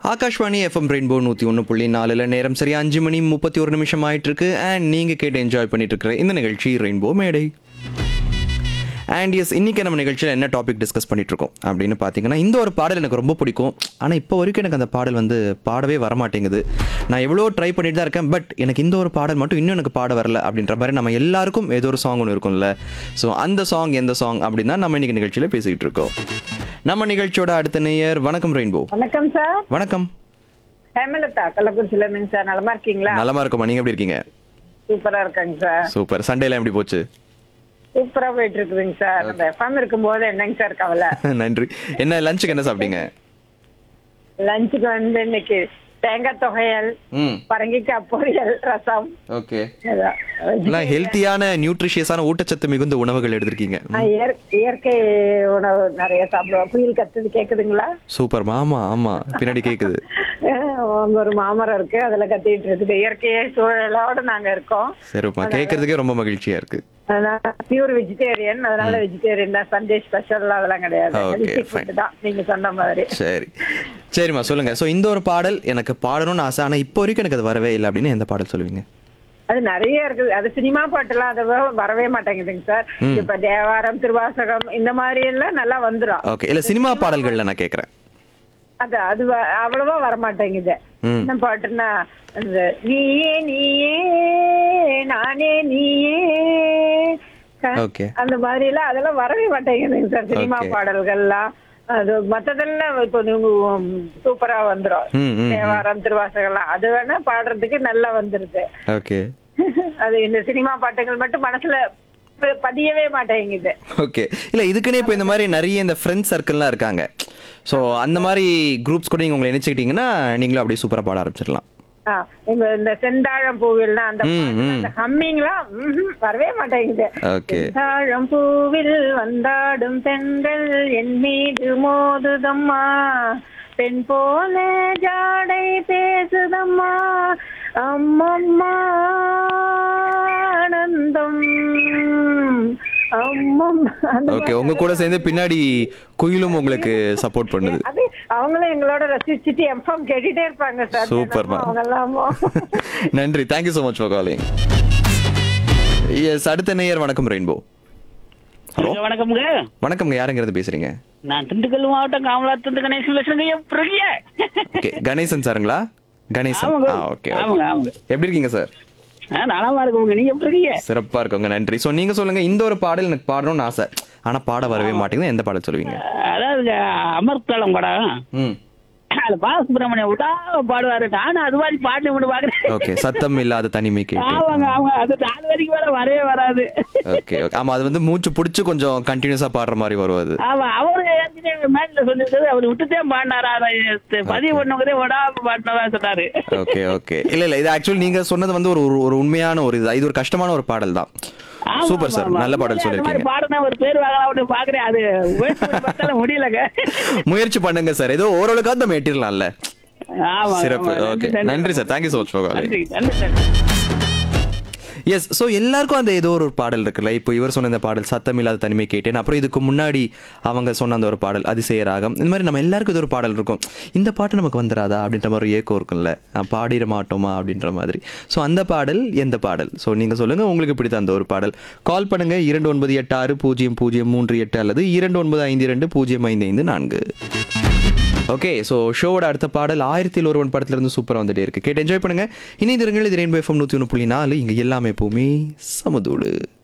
Akashvani FM rainbow நூற்றி ஒன்று புள்ளி நாலில் நேரம் சரி அஞ்சு மணி முப்பத்தி ஒரு நிமிஷம் ஆயிட்டு இருக்கு அண்ட் நீங்கள் கேட்டு என்ஜாய் பண்ணிட்டு இருக்கிற இந்த நிகழ்ச்சி ரெயின்போ மேடை அண்ட் எஸ் இன்னைக்கு நம்ம நிகழ்ச்சியில் என்ன டாபிக் டிஸ்கஸ் பண்ணிட்டு இருக்கோம் அப்படின்னு பார்த்தீங்கன்னா இந்த ஒரு பாடல் எனக்கு ரொம்ப பிடிக்கும் ஆனால் இப்போ வரைக்கும் எனக்கு அந்த பாடல் வந்து பாடவே வரமாட்டேங்குது நான் எவ்வளோ ட்ரை பண்ணிட்டு தான் இருக்கேன் பட் எனக்கு இந்த ஒரு பாடல் மட்டும் இன்னும் எனக்கு பாட வரல அப்படின்ற மாதிரி நம்ம எல்லாருக்கும் ஏதோ ஒரு சாங் ஒன்று இருக்கும்ல ஸோ அந்த சாங் எந்த சாங் அப்படின்னு தான் நம்ம இன்னைக்கு நிகழ்ச்சியில் பேசிக்கிட்டு இருக்கோம் நம்ம நிகழ்ச்சியோட அடுத்த நேயர் வணக்கம் ரெயின்போ வணக்கம் சார் வணக்கம் ஹேமலதா கள்ளக்குறிச்சியில இருந்துங்க சார் நலமா இருக்கீங்களா நலமா இருக்கோமா நீங்க எப்படி இருக்கீங்க சூப்பரா இருக்காங்க சார் சூப்பர் சண்டேல எப்படி போச்சு சூப்பரா போயிட்டு இருக்குதுங்க சார் நம்ம எஃப்எம் இருக்கும்போது என்னங்க சார் கவலை நன்றி என்ன லஞ்சுக்கு என்ன சாப்பிட்டீங்க லஞ்சுக்கு வந்து இன்னைக்கு தேங்காய் தொகையல் ம் பரங்கிக்காய் பொரியல் ரசம் ஓகே இதான். எல்லாம் ஹெல்த்தியான நியூட்ரிஷியஸான ஊட்டச்சத்து மிகுந்த உணவுகள் எடுத்திருக்கீங்க ஆ, இயற்- இயற்கை உணவு நிறைய சாப்பிடுவோம் புயல் கத்துது கேக்குதுங்களா சூப்பர் ஆமா ஆமா பின்னாடி கேக்குது அங்க ஒரு மாமரம் இருக்கு அதுல கத்திட்டு இருக்குது இயற்கையை சூழலோட நாங்க இருக்கோம் சரிப்பா கேட்கறதுக்கே ரொம்ப மகிழ்ச்சியா இருக்கு அதனால பியூர் வெஜிடேரியன் அதனால வெஜிடேரியன் தான் சண்டே ஸ்பெஷல் அதெல்லாம் கிடையாது Okay, ஹெல்த்தி fine. ஃபுட் தான் நீங்க சொன்ன மாதிரி சரி சரிம்மா சொல்லுங்க ஸோ இந்த ஒரு பாடல் எனக்கு பாடணும்னு ஆசை ஆனா இப்போ வரைக்கும் எனக்கு அது வரவே இல்லை அப்படின்னு எந்த பாடல் சொல்லுவீங்க அது நிறைய இருக்குது அது சினிமா பாட்டுலாம் அது வ- வரவே மாட்டேங்குதுங்க சார் இப்ப தேவாரம் திருவாசகம் இந்த மாதிரி எல்லாம் நல்லா வந்துரும் ஓகே இல்ல சினிமா பாடல்கள்ல நான் கேட்கறேன் அது அது வ- அவ்வளவா வர மாட்டேங்குது ம். என்ன பாட்டுன்னா அந்த நீயே நீயே நானே நீயே க- Okay. அந்த மாதிரி எல்லாம் அதெல்லாம் வரவே மாட்டேங்குதுங்க சார் சினிமா Okay. பாடல்கள்லாம் அது மத்ததெல்லாம் இப்போ நீங்க உம், சூப்பரா வந்துரும் ம், ம், ம். தேவாரம் திருவாசகம்லாம் அது வேணா பாடுறதுக்கு நல்லா வந்துருது ஓகே அது இந்த சினிமா பாட்டுகள் மட்டும் மனசுல ப- பதியவே மாட்டேங்குது ஓகே இல்ல இதுக்குன்னே இப்போ இந்த மாதிரி நிறைய இந்த ஃப்ரெண்ட்ஸ் சர்க்கிள்லாம் இருக்காங்க ஸோ அந்த மாதிரி குரூப்ஸ் கூட நீங்க உங்களை நினைச்சுக்கிட்டீங்கன்னா நீங்களும் அப்படியே சூப்பரா பாட ஆரம்பிச்சிடலாம் ஆ, இந்த இந்த செந்தாழம் பூவில்னா அந்த ம், பாட்டு, ம். அந்த ஹம்மிங்லாம் ம்ஹும், வரவே மாட்டேங்குது Okay. செந்தாழம் பூவில் வந்தாடும் பெண்கள் என் மீது மோதுதம்மா பெண் போல ஜாடை பேசுதம்மா அம்மம்மா ஆனந்தம் அம்மம்மா அந்த ஓகே உங்க கூட சேர்ந்து பின்னாடி குயிலும் உங்களுக்கு சப்போர்ட் பண்ணுது அது அவங்களும் எங்களோட ரசிச்சுட்டு எஃப்எம் கேட்டுட்டே இருப்பாங்க சார் சூப்பர்மா. அவங்க எல்லாமோ நன்றி thank you so much for calling yes அடுத்த நேயர் வணக்கம் ரெயின்போ ஹலோ வணக்கம்ங்க வணக்கம்ங்க யாருங்கிறது பேசுறீங்க நான் திண்டுக்கல் மாவட்டம் காமலாத்திருந்து கணேசன் பேசுறேங்க எப்படி இருக்கீங்க ஓகே கணேசன் சாருங்களா கணேசன் ஆமாங்க. ஆ ஓகே ஆமாங்க, ஆமாங்க. எப்படி இருக்கீங்க சார் ஆ, நலமா இருக்குங்க நீங்க எப்படி இருக்கீங்க சிறப்பா இருக்கோங்க நன்றி ஸோ நீங்க சொல்லுங்க இந்த ஒரு பாடல் எனக்கு பாடணும்னு ஆசை ஆனா பாட வரவே மாட்டேங்குது எந்த பாடல் சொல்லுவீங்க அதாவது அமர்த்தளம் படம் ம் அது பாலசுப்ரமணியம் விடாம பாடுவாரு நானும் அது மாதிரி பாட்டு விட்டு பாக்குறேன் ஓகே சத்தம் இல்லாத தனிமை கேட்டு ஆமாங்க ஆமாங்க அது நாலு வரைக்கும் மேல வரவே வராது ஓகே ஓகே ஆமா அது வந்து மூச்சு பிடிச்சு கொஞ்சம் கண்டினியூஸா பாடுற மாதிரி வரும் அது ஆமா அவரு ஏற்கனவே மேட்ல சொல்லிருக்காரு அவர் விட்டுட்டே பாடினாரா அதை பதிவு பண்ணவங்கதே விடாம பாடினதா சொன்னாரு ஓகே ஓகே இல்ல இல்ல இது ஆக்சுவலி நீங்க சொன்னது வந்து ஒரு ஒரு- ஒரு உண்மையான ஒரு இது இது ஒரு கஷ்டமான ஒரு பாடல் தான் ஆமா, சூப்பர் சார் ஆமா, நல்ல ஆமா. பாடல் அந்த மாதிரி சொல்லியிருக்கீங்க பாடுனா ஒரு பேர் வாங்கலாம் பாக்குறேன் அது முயற்சி பண்ணி பார்த்தாலும் முடியலங்க முயற்சி பண்ணுங்க சார் ஏதோ ஓரளவுக்காவது நம்ம எட்டிடலாம்ல ஆமா சிறப்பு ஆமா. ஓகே நன்றி sir thank you so much for calling நன்றி நன்றி சார் எஸ் ஸோ எல்லாருக்கும் அந்த ஏதோ ஒரு பாடல் இருக்குல்ல இப்போ இவர் சொன்ன இந்த பாடல் சத்தம் இல்லாத தனிமை கேட்டேன் அப்புறம் இதுக்கு முன்னாடி அவங்க சொன்ன அந்த ஒரு பாடல் அதிசய ராகம் இந்த மாதிரி நம்ம எல்லாருக்கும் இது ஒரு பாடல் இருக்கும் இந்த பாட்டு நமக்கு வந்துடாதா அப்படின்ற மாதிரி ஒரு ஏக்கம் இருக்கும்ல நான் பாடிட மாட்டோமா அப்படின்ற மாதிரி ஸோ அந்த பாடல் எந்த பாடல் ஸோ நீங்கள் சொல்லுங்கள் உங்களுக்கு பிடித்த அந்த ஒரு பாடல் கால் பண்ணுங்க இரண்டு ஒன்பது எட்டு ஆறு பூஜ்ஜியம் பூஜ்ஜியம் மூன்று எட்டு அல்லது இரண்டு ஒன்பது ஐந்து இரண்டு பூஜ்ஜியம் ஐந்து ஐந்து நான்கு ஓகே ஸோ ஷோவோட அடுத்த பாடல் ஆயிரத்தில் ஒருவன் படத்துல இருந்து சூப்பராக வந்துட்டே இருக்கு கேட்டு என்ஜாய் பண்ணுங்க இனி திருங்கள் இது ரெயின்போ எஃப்எம் நூற்றி ஒன்று புள்ளி நாலு இங்கே எல்லாமே எப்பவுமே சமதூடு